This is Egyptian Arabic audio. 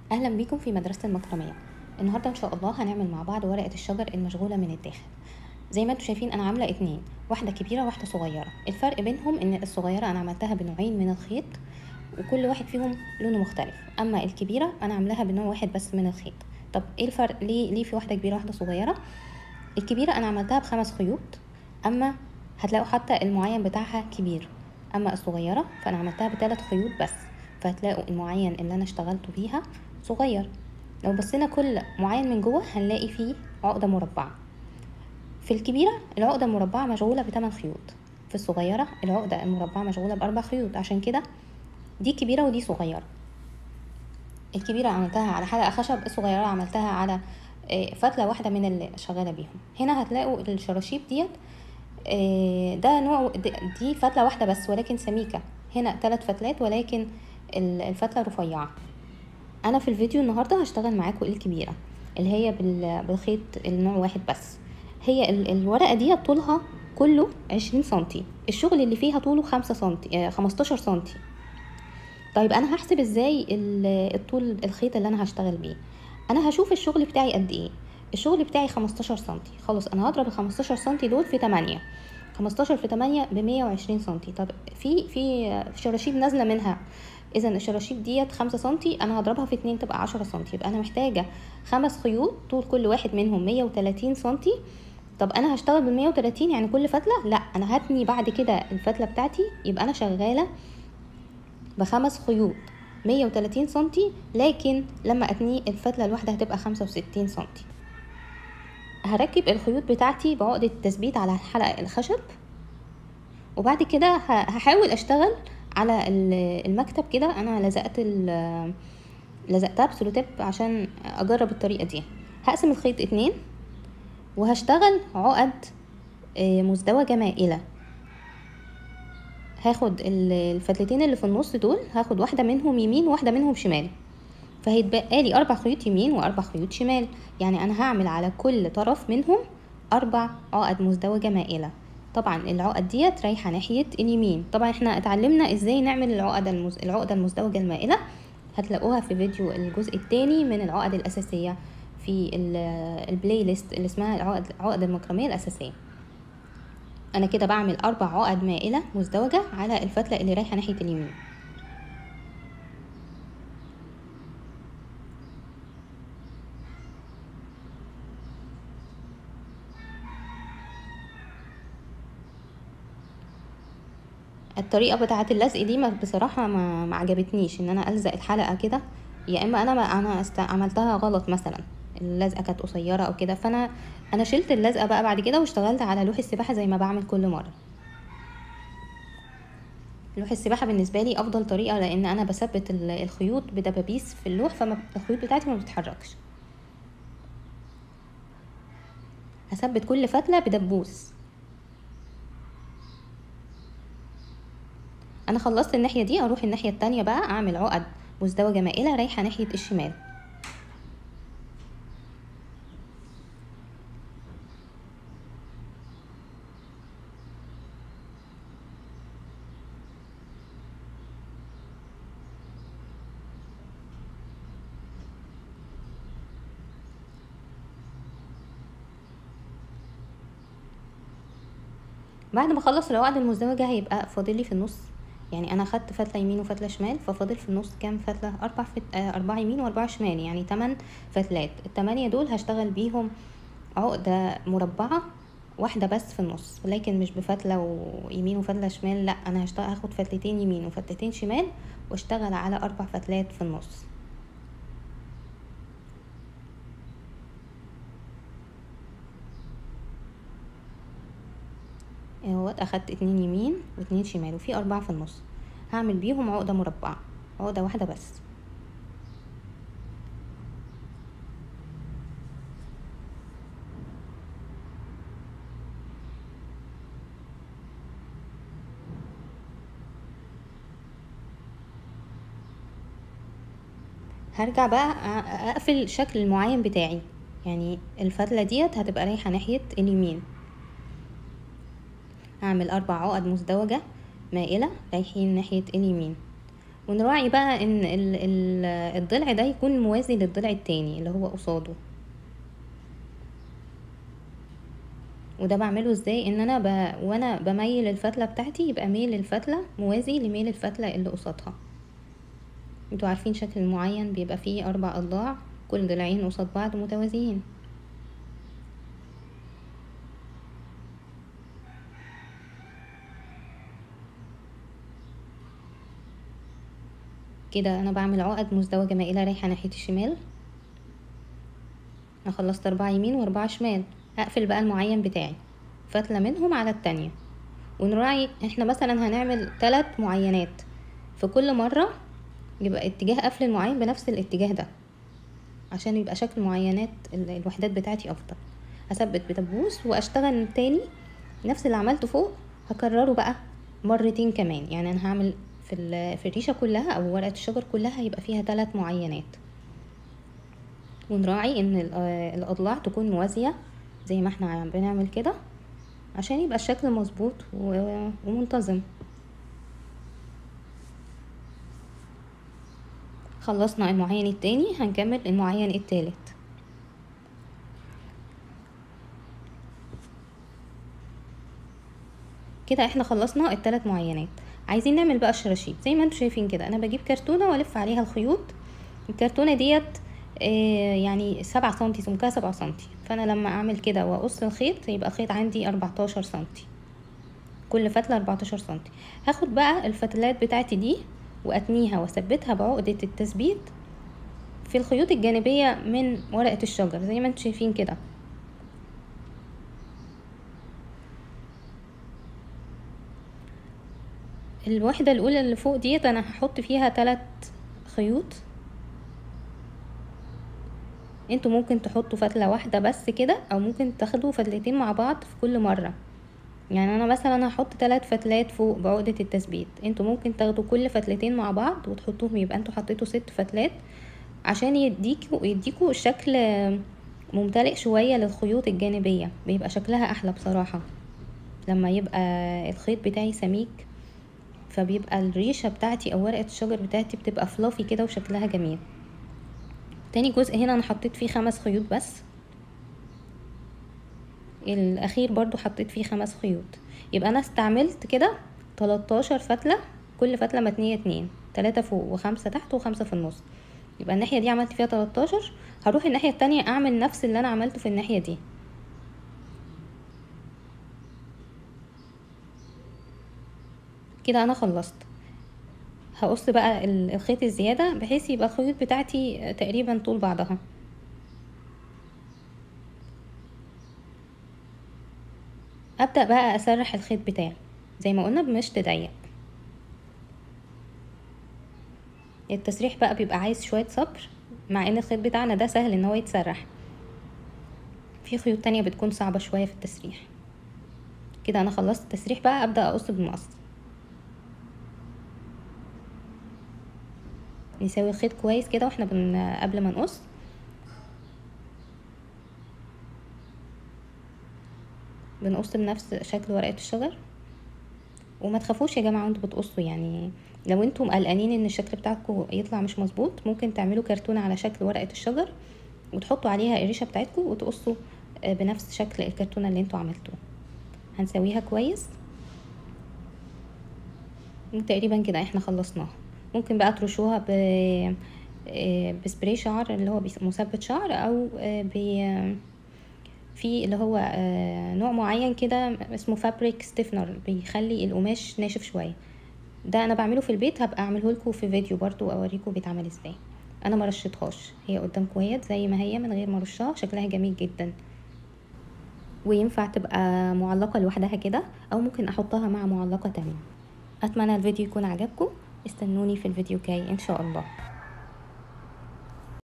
اهلا بيكم في مدرسه المكرميه النهارده ان شاء الله هنعمل مع بعض ورقه الشجر المشغوله من الداخل زي ما انتم شايفين انا عامله اتنين واحده كبيره وواحده صغيره الفرق بينهم ان الصغيره انا عملتها بنوعين من الخيط وكل واحد فيهم لونه مختلف اما الكبيره انا عاملاها بنوع واحد بس من الخيط طب ايه الفرق ليه ليه في واحده كبيره واحده صغيره الكبيره انا عملتها بخمس خيوط اما هتلاقوا حتى المعين بتاعها كبير اما الصغيره فانا عملتها بثلاث خيوط بس فهتلاقوا المعين اللي انا اشتغلته بيها صغير لو بصينا كل معين من جوه هنلاقي فيه عقده مربعه في الكبيره العقده المربعه مشغوله بثمان خيوط في الصغيره العقده المربعه مشغوله باربع خيوط عشان كده دي كبيره ودي صغيره الكبيره عملتها على حلقه خشب الصغيره عملتها على فتله واحده من اللي شغاله بيهم هنا هتلاقوا الشراشيب ديت ده نوع دي فتله واحده بس ولكن سميكه هنا ثلاث فتلات ولكن الفتله رفيعه انا في الفيديو النهارده هشتغل معاكم الكبيره اللي هي بالخيط النوع واحد بس هي الورقه دي طولها كله عشرين سنتي الشغل اللي فيها طوله خمسة سنتي خمستاشر سنتي طيب انا هحسب ازاي الطول الخيط اللي انا هشتغل بيه انا هشوف الشغل بتاعي قد ايه الشغل بتاعي خمستاشر سنتي خلاص انا هضرب الخمستاشر سنتي دول في تمانية خمستاشر في تمانية بمية وعشرين سنتي طب في في شراشيب نازله منها اذا الشراشيب ديت خمسة سنتي انا هضربها في اتنين تبقى عشرة سنتي يبقى انا محتاجة خمس خيوط طول كل واحد منهم مية وتلاتين سنتي طب انا هشتغل بالمية وتلاتين يعني كل فتلة لا انا هتني بعد كده الفتلة بتاعتي يبقى انا شغالة بخمس خيوط مية وتلاتين سنتي لكن لما اتني الفتلة الواحدة هتبقى خمسة وستين سنتي هركب الخيوط بتاعتي بعقدة تثبيت على حلقة الخشب وبعد كده هحاول اشتغل على المكتب كده انا لزقت لزقتها بسلوتيب عشان اجرب الطريقه دي هقسم الخيط اتنين وهشتغل عقد مزدوجه مائله هاخد الفتلتين اللي في النص دول هاخد واحده منهم يمين وواحده منهم شمال فهيتبقى لي اربع خيوط يمين واربع خيوط شمال يعني انا هعمل على كل طرف منهم اربع عقد مزدوجه مائله طبعا العقد ديت رايحه ناحيه اليمين طبعا احنا اتعلمنا ازاي نعمل العقد المز... العقده المزدوجه المائله هتلاقوها في فيديو الجزء الثاني من العقد الاساسيه في البلاي ليست اللي اسمها العقد عقد المكرميه الاساسيه انا كده بعمل اربع عقد مائله مزدوجه على الفتله اللي رايحه ناحيه اليمين الطريقه بتاعه اللزق دي بصراحه ما, ما عجبتنيش ان انا الزق الحلقه كده يا اما انا ما انا است... عملتها غلط مثلا اللزقه كانت قصيره او كده فانا انا شلت اللزقه بقى بعد كده واشتغلت على لوح السباحه زي ما بعمل كل مره لوح السباحه بالنسبه لي افضل طريقه لان انا بثبت الخيوط بدبابيس في اللوح فالخيوط بتاعتي ما بتتحركش هثبت كل فتله بدبوس انا خلصت الناحيه دي اروح الناحيه التانية بقى اعمل عقد مزدوجه مائله رايحه ناحيه الشمال بعد ما اخلص العقد المزدوجه هيبقى فاضل لي في النص يعني انا خدت فتله يمين وفتله شمال ففاضل في النص كام فتله اربع فت... آه اربعه يمين واربعه شمال يعني تمن فتلات التمانية دول هشتغل بيهم عقده مربعه واحده بس في النص لكن مش بفتله ويمين وفتله شمال لا انا هشتغل هاخد فتلتين يمين وفتلتين شمال واشتغل على اربع فتلات في النص اهوت اخدت اتنين يمين واتنين شمال وفي اربعة في النص هعمل بيهم عقدة مربعة عقدة واحدة بس هرجع بقى اقفل الشكل المعين بتاعي يعني الفتلة ديت هتبقى رايحة ناحية اليمين هعمل اربع عقد مزدوجة مائلة رايحين ناحية اليمين ونراعي بقى ان ال- ال- الضلع ده يكون موازي للضلع التاني اللي هو قصاده وده بعمله ازاي ان انا ب... وانا بميل الفتله بتاعتي يبقى ميل الفتله موازي لميل الفتله اللي قصادها انتوا عارفين شكل معين بيبقى فيه اربع اضلاع كل ضلعين قصاد بعض متوازيين كده انا بعمل عقد مزدوجه مائله رايحه ناحيه الشمال انا خلصت اربعه يمين واربعه شمال هقفل بقى المعين بتاعي فتله منهم على التانية ونراعي احنا مثلا هنعمل ثلاث معينات في كل مره يبقى اتجاه قفل المعين بنفس الاتجاه ده عشان يبقى شكل معينات ال- الوحدات بتاعتي افضل هثبت بدبوس واشتغل تاني نفس اللي عملته فوق هكرره بقى مرتين كمان يعني انا هعمل في ال- في الريشه كلها او ورقه الشجر كلها هيبقى فيها ثلاث معينات ونراعي ان ال- آه الاضلاع تكون موازيه زي ما احنا عم بنعمل كده عشان يبقى الشكل مظبوط و- ومنتظم خلصنا المعين التاني هنكمل المعين التالت كده احنا خلصنا التلات معينات عايزين نعمل بقى الشراشيب زي ما انتم شايفين كده انا بجيب كرتونه والف عليها الخيوط الكرتونه ديت آه يعني سبعة سنتي سمكها سبعة سنتي فانا لما اعمل كده واقص الخيط يبقى الخيط عندي اربعتاشر سنتي كل فتله اربعتاشر سنتي هاخد بقى الفتلات بتاعتي دي واتنيها واثبتها بعقده التثبيت في الخيوط الجانبيه من ورقه الشجر زي ما انتم شايفين كده الوحدة الأولى اللي فوق ديت أنا هحط فيها تلات خيوط انتوا ممكن تحطوا فتلة واحدة بس كده أو ممكن تاخدوا فتلتين مع بعض في كل مرة يعني أنا مثلا هحط تلات فتلات فوق بعقدة التثبيت انتوا ممكن تاخدوا كل فتلتين مع بعض وتحطوهم يبقى انتوا حطيتوا ست فتلات عشان يديكوا يديكوا الشكل ممتلئ شوية للخيوط الجانبية بيبقى شكلها أحلى بصراحة لما يبقى الخيط بتاعي سميك فبيبقى الريشة بتاعتي او ورقة الشجر بتاعتي بتبقى فلافي كده وشكلها جميل تاني جزء هنا انا حطيت فيه خمس خيوط بس الاخير برضو حطيت فيه خمس خيوط يبقى انا استعملت كده 13 فتلة كل فتلة متنية اتنين تلاتة فوق وخمسة تحت وخمسة في النص يبقى الناحية دي عملت فيها 13 هروح الناحية التانية اعمل نفس اللي انا عملته في الناحية دي كده انا خلصت هقص بقى الخيط الزيادة بحيث يبقى الخيوط بتاعتي تقريبا طول بعضها ابدأ بقى اسرح الخيط بتاعي زي ما قلنا بمشط ضيق التسريح بقى بيبقى عايز شوية صبر مع ان الخيط بتاعنا ده سهل ان هو يتسرح في خيوط تانية بتكون صعبة شوية في التسريح كده انا خلصت التسريح بقى ابدأ اقص بالمقص نسوي الخيط كويس كده واحنا بن... قبل ما نقص بنقص بنفس شكل ورقة الشجر وما تخافوش يا جماعة وانتوا بتقصوا يعني لو انتم قلقانين ان الشكل بتاعكم يطلع مش مظبوط ممكن تعملوا كرتونة على شكل ورقة الشجر وتحطوا عليها الريشة بتاعتكم وتقصوا بنفس شكل الكرتونة اللي انتوا عملتوه هنسويها كويس وتقريبا كده احنا خلصناها ممكن بقى ترشوها ب بسبراي شعر اللي هو مثبت شعر او ب في اللي هو نوع معين كده اسمه فابريك ستيفنر بيخلي القماش ناشف شويه ده انا بعمله في البيت هبقى اعمله لكم في فيديو برضو اوريكم بيتعمل ازاي انا ما رشيتهاش هي قدامكم اهي زي ما هي من غير ما ارشها شكلها جميل جدا وينفع تبقى معلقه لوحدها كده او ممكن احطها مع معلقه تانية اتمنى الفيديو يكون عجبكم استنوني في الفيديو الجاي ان شاء الله